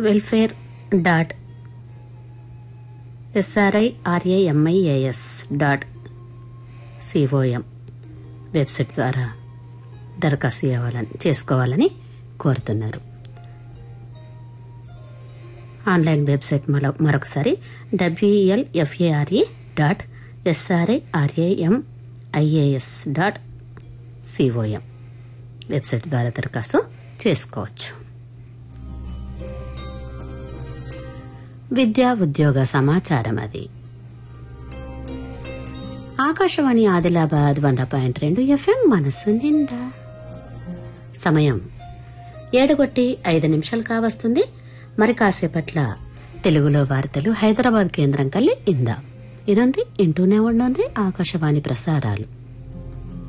welfare dot SRI RAMIAS dot COM website ద్వారా దరఖాస్తు చేయాలని చేసుకోవాలని కోరుతున్నారు ఆన్లైన్ వెబ్సైట్ మరో మరొకసారి WLFARE dot SRI RAM IAS dot COM website ద్వారా దరఖాస్తు చేసుకోవచ్చు విద్యా ఉద్యోగ సమాచారం అది ఆకాశవాణి ఆదిలాబాద్ వంద పాయింట్ రెండు ఎఫ్ఎం మనసు నిండా సమయం ఏడుగొట్టి ఐదు నిమిషాలు కావస్తుంది మరి కాసేపట్ల తెలుగులో వార్తలు హైదరాబాద్ కేంద్రం కల్లి ఇందా ఇనండి ఇంటూనే ఉండండి ఆకాశవాణి ప్రసారాలు